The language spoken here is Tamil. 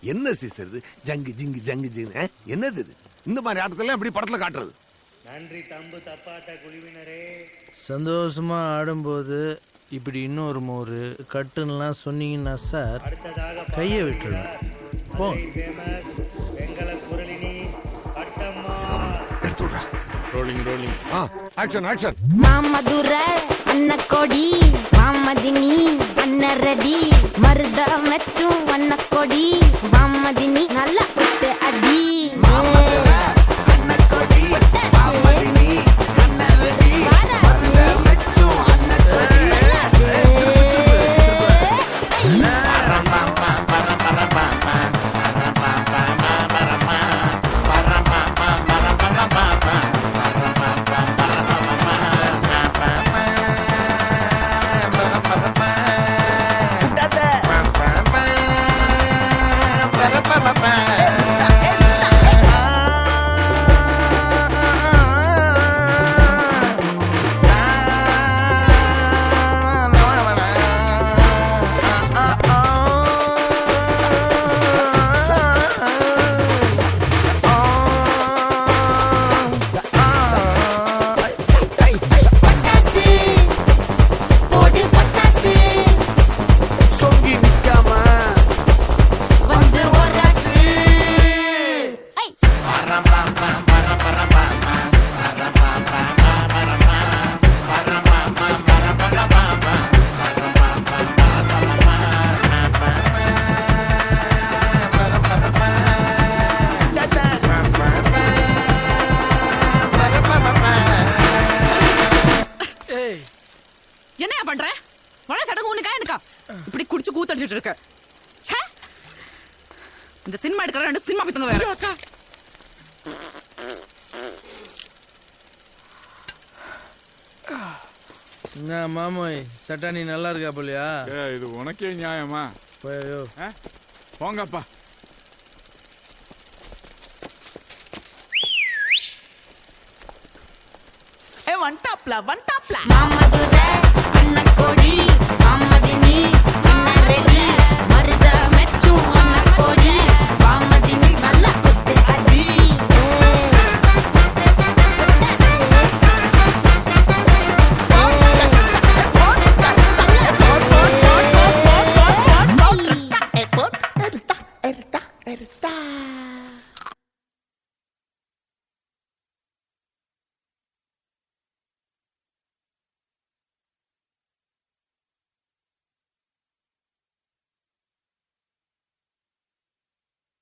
என்ன சீசர் இது ஜங்கு ஜிங்கு ஜங்கு ஜிங்கு ஆ? என்னது இது இந்த மாதிரி ஆட்டத்தெல்லாம் எப்படி படத்துல காட்டுறது நன்றி தம்பு தப்பாட்ட குழுவினரே சந்தோஷமா ஆடும்போது இப்படி இன்னொரு மோரு கட்டுன்னெலாம் சொன்னீங்கன்னா சார் அடுத்ததாக கையை விட்டுருவேன். போ. ஃபேமஸ் வெங்கல குரலினி அட்டம்மா எடுத்துடுறா rolling rolling ah action action மாமதுர அன்ன கொடி மாமதினி அன்ன ரெடி மருத மெச்சும் வண்ண கொடி மாமதினி நல்ல குத்து அடி பட்டாசு போடு பட்டாசு சொங்கி நிக்காம வந்து ஒராசு ஐ ஏய் என்னையா பண்ற வள சடங்கு உனக்கா எனக்கா இப்படி குடிச்சு கூத்தடிச்சிட்டு இருக்க ச்சே. இந்த சினிமா எடுக்கிற ரெண்டு சினிமா பித்தங்க வேற என்ன மாமோய் சட்டானி நல்லா இருக்கா போலியா ஏய், இது உனக்கே நியாயமா போயோ ஆ? போங்கப்பா ஏ வந்துட்டாப்ல வந்துட்டாப்ல மாமதுர